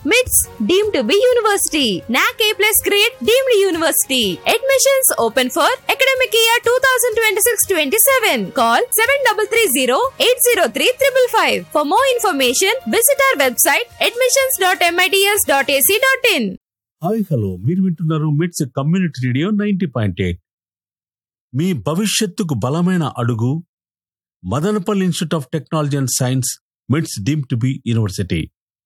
MITS deemed to be university. NAC A plus grade deemed university. Admissions open for academic year 2026-27. Call 7330-803-555. For more information, visit our website admissions.mits.ac.in. Hi hello మీరు వింటున్నారు MITS community radio ninety point eight మీ భవిష్యత్తుకు బలమైన అడుగు Madanapalle institute of technology and science MITS deem to be university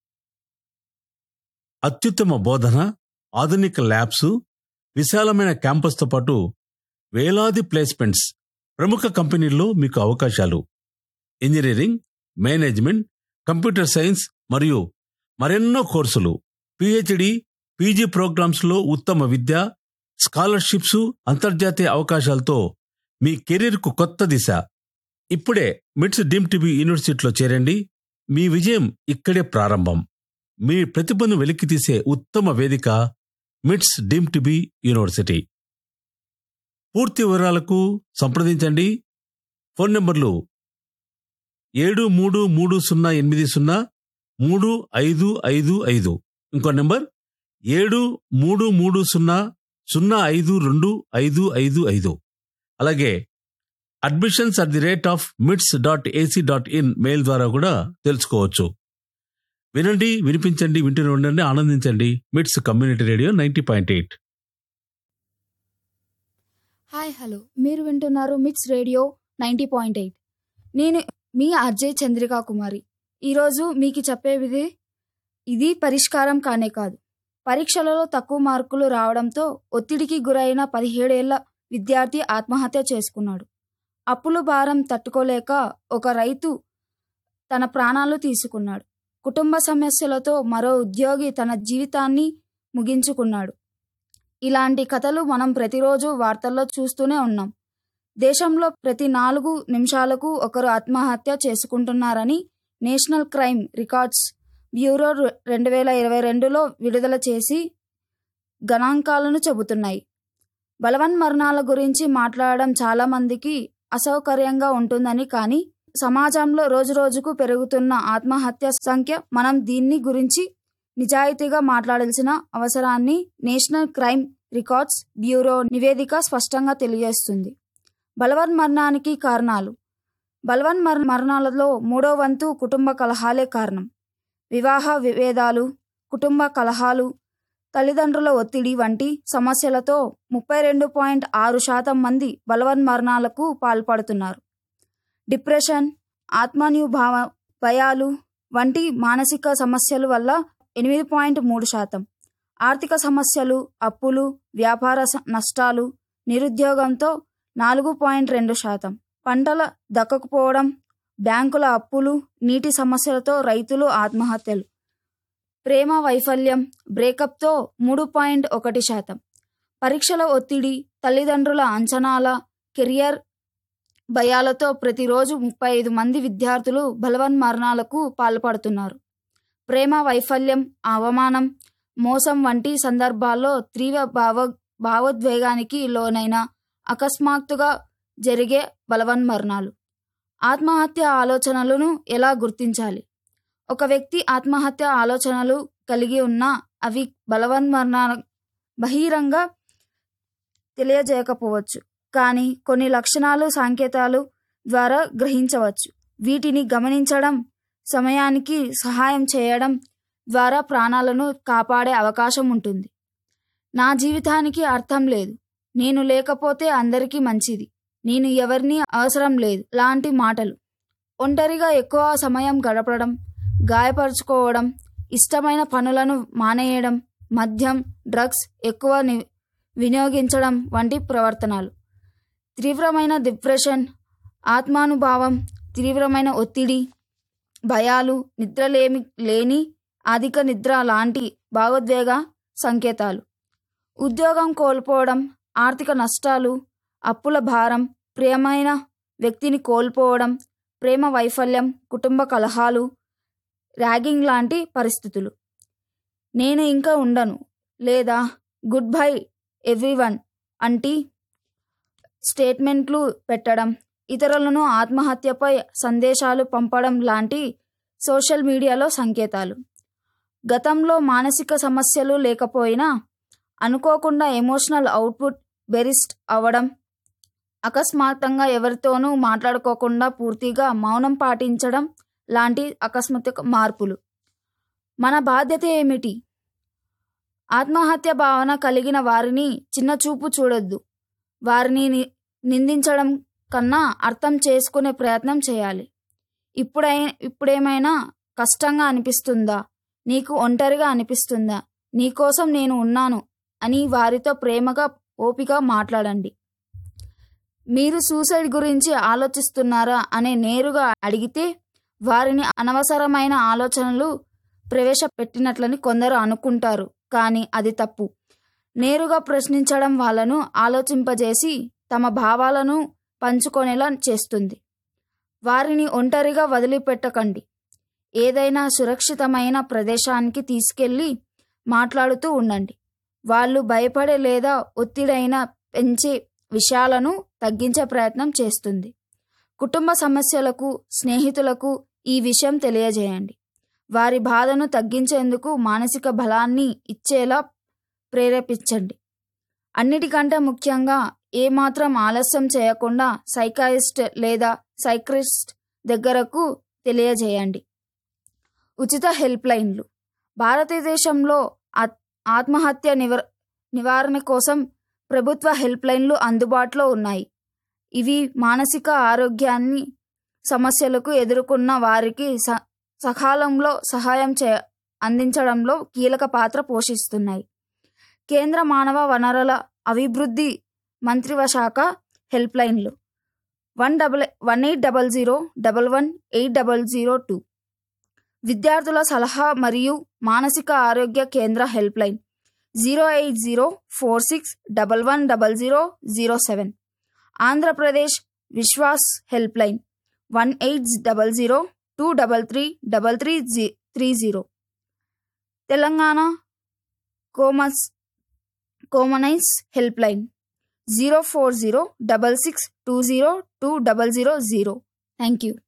అత్యుత్తమ బోధన ఆధునిక labs విశాలమైన క్యాంపస్తో పాటు వేలాది ప్లేస్మెంట్స్ ప్రముఖ కంపెనీల్లో మీకు అవకాశాలు ఇంజనీరింగ్ మేనేజ్మెంట్ కంప్యూటర్ సైన్స్ మరియు మరెన్నో కోర్సులు పిహెచ్డి పీజీ ప్రోగ్రామ్స్ లో ఉత్తమ విద్య స్కాలర్షిప్స్ అంతర్జాతీయ అవకాశాలతో మీ కెరీర్కు కొత్త దిశ ఇప్పుడే మిట్స్ డీమ్ టీవీ యూనివర్సిటీలో చేరండి మీ విజయం ఇక్కడే ప్రారంభం మీ ప్రతిభను వెలికితీసే ఉత్తమ వేదిక మిట్స్ డీమ్ టీవీ యూనివర్సిటీ పూర్తి వివరాలకు సంప్రదించండి ఫోన్ నంబర్లు ఏడు మూడు మూడు సున్నా ఎనిమిది సున్నా మూడు ఐదు ఐదు ఐదు ఇంకో నెంబర్ ఏడు మూడు మూడు సున్నా సున్నా ఐదు రెండు ఐదు ఐదు ఐదు అలాగే admissions at the rate of MITS dot AC dot in mail ద్వారా కూడా తెలుసుకోవచ్చు వినండి వినిపించండి వింటూనే ఉండండి ఆనందించండి MITS community radio ninety point eight hi hello మీరు వింటున్నారు MITS radio ninety point eight నేను మీ అజయ్ చంద్రికా కుమారి ఈరోజు మీకు చెప్పేది ఇది పరిష్కారం కానే కాదు పరీక్షలలో తక్కువ మార్కులు రావడంతో ఒత్తిడికి గురైన పదిహేడేళ్ల విద్యార్థి ఆత్మహత్య చేసుకున్నాడు అప్పుల భారం తట్టుకోలేక ఒక రైతు తన ప్రాణాలు తీసుకున్నాడు కుటుంబ సమస్యలతో మరో ఉద్యోగి తన జీవితాన్ని ముగించుకున్నాడు ఇలాంటి కథలు మనం ప్రతిరోజు వార్తల్లో చూస్తూనే ఉన్నాం దేశంలో ప్రతి నాలుగు నిమిషాలకు ఒకరు ఆత్మహత్య చేసుకుంటున్నారని నేషనల్ క్రైమ్ రికార్డ్స్ బ్యూరో రెండు వేల ఇరవై రెండులో విడుదల చేసి గణాంకాలను చెబుతున్నాయి బలవన్ మరణాల గురించి మాట్లాడడం చాలా మందికి అసౌకర్యంగా ఉంటుందని కానీ సమాజంలో రోజురోజుకు పెరుగుతున్న ఆత్మహత్య సంఖ్య మనం దీన్ని గురించి నిజాయితీగా మాట్లాడాల్సిన అవసరాన్ని నేషనల్ క్రైమ్ రికార్డ్స్ బ్యూరో నివేదిక స్పష్టంగా తెలియజేస్తుంది బలవన్ మరణానికి కారణాలు బలవన్ మర మరణాలలో మూడో వంతు కుటుంబ కలహాలే కారణం వివాహ విభేదాలు కుటుంబ కలహాలు తల్లిదండ్రుల ఒత్తిడి వంటి సమస్యలతో ముప్పై రెండు పాయింట్ ఆరు శాతం మంది బలవన్ మరణాలకు పాల్పడుతున్నారు డిప్రెషన్ ఆత్మాన్యుభావ భయాలు వంటి మానసిక సమస్యల వల్ల ఎనిమిది పాయింట్ మూడు శాతం ఆర్థిక సమస్యలు అప్పులు వ్యాపార నష్టాలు నిరుద్యోగంతో నాలుగు పాయింట్ రెండు శాతం పంటల దక్కకపోవడం బ్యాంకుల అప్పులు నీటి సమస్యలతో రైతులు ఆత్మహత్యలు ప్రేమ వైఫల్యం బ్రేకప్తో మూడు పాయింట్ ఒకటి శాతం పరీక్షల ఒత్తిడి తల్లిదండ్రుల అంచనాల కెరియర్ భయాలతో ప్రతిరోజు ముప్పై ఐదు మంది విద్యార్థులు బలవన్ మరణాలకు పాల్పడుతున్నారు ప్రేమ వైఫల్యం అవమానం మోసం వంటి సందర్భాల్లో తీవ్ర భావ భావోద్వేగానికి లోనైన అకస్మాత్తుగా జరిగే బలవన్ మరణాలు ఆత్మహత్య ఆలోచనలను ఎలా గుర్తించాలి ఒక వ్యక్తి ఆత్మహత్య ఆలోచనలు కలిగి ఉన్న అవి బలవన్ మరణాల బహిరంగ తెలియజేయకపోవచ్చు కానీ కొన్ని లక్షణాలు సంకేతాలు ద్వారా గ్రహించవచ్చు వీటిని గమనించడం సమయానికి సహాయం చేయడం ద్వారా ప్రాణాలను కాపాడే అవకాశం ఉంటుంది నా జీవితానికి అర్థం లేదు నేను లేకపోతే అందరికీ మంచిది నేను ఎవరిని అవసరం లేదు లాంటి మాటలు ఒంటరిగా ఎక్కువ సమయం గడపడం గాయపరుచుకోవడం ఇష్టమైన పనులను మానేయడం మద్యం డ్రగ్స్ ఎక్కువ వినియోగించడం వంటి ప్రవర్తనలు తీవ్రమైన డిప్రెషన్ ఆత్మానుభావం తీవ్రమైన ఒత్తిడి భయాలు నిద్రలేమి లేని అధిక నిద్ర లాంటి భావోద్వేగ సంకేతాలు ఉద్యోగం కోల్పోవడం ఆర్థిక నష్టాలు అప్పుల భారం ప్రియమైన వ్యక్తిని కోల్పోవడం ప్రేమ వైఫల్యం కుటుంబ కలహాలు ర్యాగింగ్ లాంటి పరిస్థితులు నేను ఇంకా ఉండను లేదా గుడ్ బై ఎవ్రీవన్ అంటి స్టేట్మెంట్లు పెట్టడం ఇతరులను ఆత్మహత్యపై సందేశాలు పంపడం లాంటి సోషల్ మీడియాలో సంకేతాలు గతంలో మానసిక సమస్యలు లేకపోయినా అనుకోకుండా ఎమోషనల్ అవుట్పుట్ బెరిస్ట్ అవ్వడం అకస్మాత్తంగా ఎవరితోనూ మాట్లాడుకోకుండా పూర్తిగా మౌనం పాటించడం లాంటి అకస్మాత్ మార్పులు మన బాధ్యత ఏమిటి ఆత్మహత్య భావన కలిగిన వారిని చిన్నచూపు చూడొద్దు వారిని ని- నిందించడం కన్నా అర్థం చేసుకునే ప్రయత్నం చేయాలి ఇప్పుడై ఇప్పుడేమైనా కష్టంగా అనిపిస్తుందా నీకు ఒంటరిగా అనిపిస్తుందా నీకోసం నేను ఉన్నాను అని వారితో ప్రేమగా ఓపిక మాట్లాడండి మీరు సూసైడ్ గురించి ఆలోచిస్తున్నారా అనే నేరుగా అడిగితే వారిని అనవసరమైన ఆలోచనలు ప్రవేశపెట్టినట్లని కొందరు అనుకుంటారు కానీ అది తప్పు నేరుగా ప్రశ్నించడం వాళ్ళను ఆలోచింపజేసి తమ భావాలను పంచుకొనేలా చేస్తుంది వారిని ఒంటరిగా వదిలిపెట్టకండి ఏదైనా సురక్షితమైన ప్రదేశానికి తీసుకెళ్ళి మాట్లాడుతూ ఉండండి వాళ్ళు భయపడే లేదా ఒత్తిడైన పెంచే విషయాలను తగ్గించే ప్రయత్నం చేస్తుంది కుటుంబ సమస్యలకు స్నేహితులకు ఈ విషయం తెలియజేయండి వారి బాధను తగ్గించేందుకు మానసిక బలాన్ని ఇచ్చేలా ప్రేరేపించండి అన్నిటికంటే ముఖ్యంగా ఏమాత్రం ఆలస్యం చేయకుండా సైకాయిస్ట్ లేదా సైక్రిస్ట్ దగ్గరకు తెలియజేయండి ఉచిత హెల్ప్ లైన్లు భారతదేశంలో ఆత్- ఆత్మహత్య నివర్ నివారణ కోసం ప్రభుత్వ హెల్ప్ లైన్లు అందుబాటులో ఉన్నాయి ఇవి మానసిక ఆరోగ్యాన్ని సమస్యలకు ఎదుర్కొన్న వారికి స సకాలంలో సహాయం చే అందించడంలో కీలక పాత్ర పోషిస్తున్నాయి కేంద్ర మానవ వనరుల అభివృద్ధి మంత్రివ శాఖ హెల్ప్ లైన్లు one double one eight double zero double one eight double zero two విద్యార్థుల సలహా మరియు మానసిక ఆరోగ్య కేంద్ర help line zero eight zero four six double one double zero zero seven Andhra Pradesh Viswas help line one eight double zero two double three double three G three zero Telangana కోమస్ కోమనైన్స్ help line zero four zero double six two zero two double zero zero thank you